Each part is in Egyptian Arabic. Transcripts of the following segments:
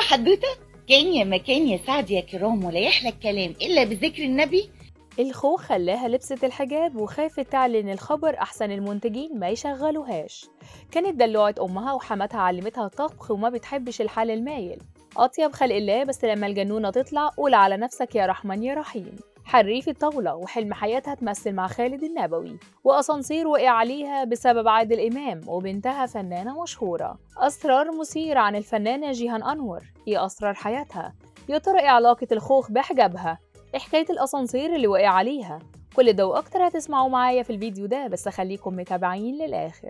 حدوته كان يا مكان يا سعد يا كرام ولا يحلى الكلام الا بذكر النبي الخوف خلاها لبست الحجاب وخافت تعلن الخبر أحسن المنتجين ما يشغلوهاش كانت دلوعة أمها وحماتها علمتها الطبخ وما بتحبش الحال المايل أطيب خلق الله بس لما الجنونة تطلع قول على نفسك يا رحمن يا رحيم حريف الطاولة وحلم حياتها تمثل مع خالد النبوي وأسانسير وقع عليها بسبب عادل إمام وبنتها فنانة مشهورة أسرار مثيرة عن الفنانة جيهان أنور هي أسرار حياتها يا ترى إيه علاقة الخوخ بحجابها إيه حكاية الأسانسير اللي وقع عليها كل ده وأكتر هتسمعوا معايا في الفيديو ده بس خليكم متابعين للآخر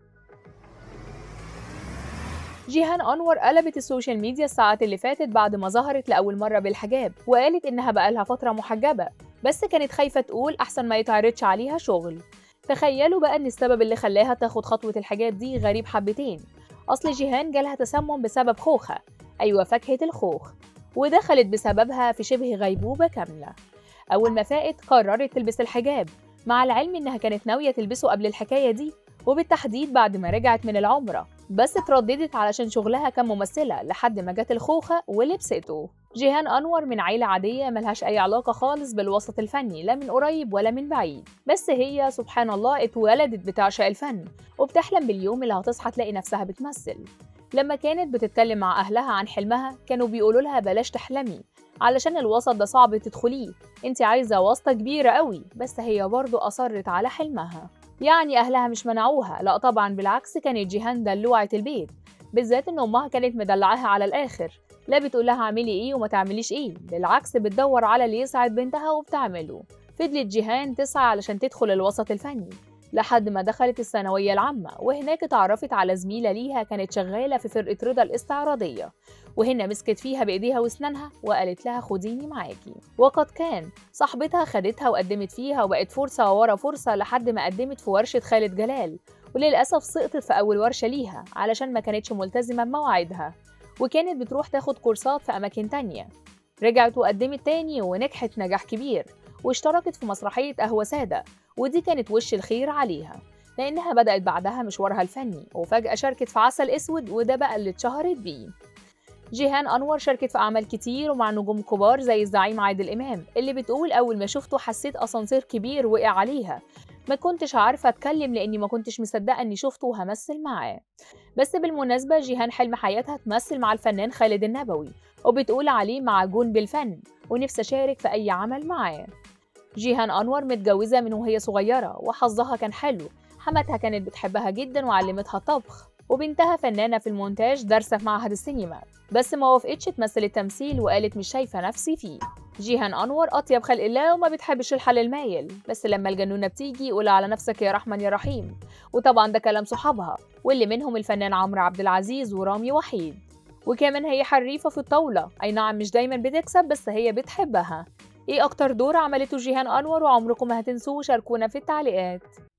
جيهان أنور قلبت السوشيال ميديا الساعات اللي فاتت بعد ما ظهرت لأول مرة بالحجاب وقالت إنها بقالها فترة محجبة بس كانت خايفة تقول أحسن ما يتعرضش عليها شغل تخيلوا بقى إن السبب اللي خلاها تاخد خطوة الحجاب دي غريب حبتين أصل جيهان جالها تسمم بسبب خوخة أيوة فاكهة الخوخ ودخلت بسببها في شبه غيبوبة كاملة أول ما فاقت قررت تلبس الحجاب مع العلم إنها كانت ناوية تلبسه قبل الحكاية دي وبالتحديد بعد ما رجعت من العمرة بس اترددت علشان شغلها كممثلة لحد ما جت الخوخة ولبسته جيهان أنور من عيلة عادية ملهاش أي علاقة خالص بالوسط الفني لا من قريب ولا من بعيد بس هي سبحان الله اتولدت بتعشق الفن وبتحلم باليوم اللي هتصحى تلاقي نفسها بتمثل لما كانت بتتكلم مع أهلها عن حلمها كانوا بيقولوا لها بلاش تحلمي علشان الوسط ده صعب تدخليه انت عايزة واسطة كبيرة قوي بس هي برضو أصرت على حلمها يعني أهلها مش منعوها لا طبعا بالعكس كانت جيهان دلوعة البيت بالذات إن أمها كانت مدلعاها على الآخر لا بتقول لها اعملي إيه وما تعمليش إيه بالعكس بتدور على اللي يسعد بنتها وبتعمله فضلت جيهان تسعى علشان تدخل الوسط الفني لحد ما دخلت الثانوية العامة وهناك اتعرفت على زميلة ليها كانت شغالة في فرقة رضا الاستعراضية وهنا مسكت فيها بإيديها وأسنانها وقالت لها خديني معاكي وقد كان صاحبتها خدتها وقدمت فيها وبقت فرصة ورا فرصة لحد ما قدمت في ورشة خالد جلال وللأسف سقطت في أول ورشة ليها علشان ما كانتش ملتزمة بمواعيدها وكانت بتروح تاخد كورسات في أماكن تانية رجعت وقدمت تاني ونجحت نجاح كبير واشتركت في مسرحية قهوة سادة ودي كانت وش الخير عليها لأنها بدأت بعدها مشوارها الفني وفجأة شاركت في عسل أسود وده بقى اللي اتشهرت بيه جيهان أنور شاركت في أعمال كتير ومع نجوم كبار زي الزعيم عادل إمام اللي بتقول أول ما شفته حسيت أسانسير كبير وقع عليها ما كنتش عارفة أتكلم لأني ما كنتش مصدقة إني شفته وهمثل معاه بس بالمناسبة جيهان حلم حياتها تمثل مع الفنان خالد النبوي وبتقول عليه معجون بالفن ونفسي أشارك في أي عمل معاه جيهان أنور متجوزة من وهي صغيرة وحظها كان حلو حماتها كانت بتحبها جدا وعلمتها طبخ وبنتها فنانة في المونتاج دارسة في معهد السينما بس ما وافقتش تمثل التمثيل وقالت مش شايفة نفسي فيه جيهان أنور أطيب خلق الله وما بتحبش الحل المايل بس لما الجنونة بتيجي قول على نفسك يا رحمن يا رحيم وطبعا ده كلام صحابها واللي منهم الفنان عمرو عبد العزيز ورامي وحيد وكمان هي حريفة في الطاولة أي نعم مش دايما بتكسب بس هي بتحبها ايه اكتر دور عملته جيهان انور وعمركم ما هتنسوه شاركونا في التعليقات